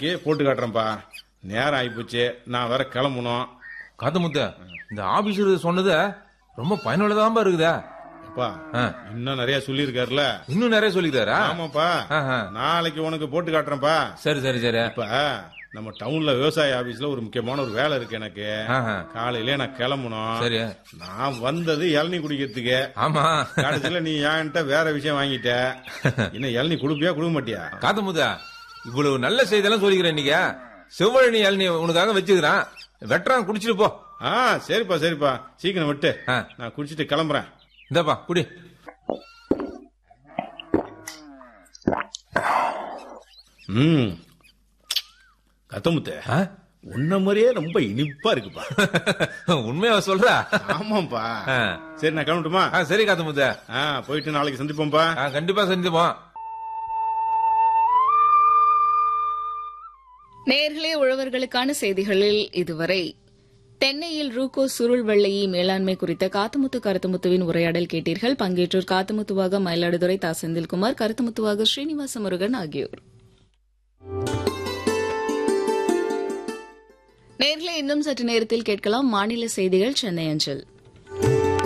நாளைக்கு போட்டு காட்டுறேன்ப்பா நேரம் ஆயிப்போச்சு நான் வேற கிளம்பணும் காத்தமுத்த இந்த ஆபீசர் சொன்னது ரொம்ப பயனுள்ளதாம்பா இருக்குதா அப்பா ஆ. இன்னும் நிறைய சொல்லியிருக்காருல இன்னும் நிறைய சொல்லிக்கிறாரா ஆமாப்பா ஆஹா. நாளைக்கு உனக்கு போட்டு காட்டுறேன்ப்பா சரி சரி சரி இப்ப நம்ம டவுன்ல விவசாய ஆபீஸ்ல ஒரு முக்கியமான ஒரு வேலை இருக்கு எனக்கு ஆஹா. காலையில நான் கிளம்பணும் சரி நான் வந்தது இளநீ குடிக்கிறதுக்கு ஆமா கடைசியில நீ என்கிட்ட வேற விஷயம் வாங்கிட்ட இன்னும் இளநீ குடுப்பியா கொடுக்க மாட்டியா காத்தமுத்த இவ்வளவு நல்ல செய்தியெல்லாம் சொல்லிக்கிறேன் நீங்க செவ்வழி இளநீ உனக்காக வச்சுக்கிறான் வெட்டுறான் குடிச்சிட்டு போ ஆ சரிப்பா சரிப்பா சீக்கிரம் விட்டு ஆ. நான் குடிச்சிட்டு கிளம்புறேன் இந்தாப்பா குடி ம் கத்தமுத்து ஆ? உன்ன மாதிரியே ரொம்ப இனிப்பா இருக்குப்பா உண்மையா சொல்றா ஆமாப்பா ஆ. சரி நான் கிளம்பட்டுமா ஆ, சரி காத்தமுத்த ஆ போயிட்டு நாளைக்கு சந்திப்போம்ப்பா ஆ, கண்டிப்பா செஞ்சுப்போம் நேர்களே உழவர்களுக்கான செய்திகளில் இதுவரை தென்னையில் ரூகோ சுருள் வெள்ளையை மேலாண்மை குறித்த காத்துமுத்து கருத்துமுத்துவின் உரையாடல் கேட்டீர்கள் பங்கேற்றோர் காத்துமுத்துவாக மயிலாடுதுறை தா செந்தில்குமார் கருத்துமுத்துவாக ஸ்ரீனிவாச முருகன் ஆகியோர் நேர்களே இன்னும் சற்று நேரத்தில் கேட்கலாம் மாநில செய்திகள் சென்னை அஞ்சல்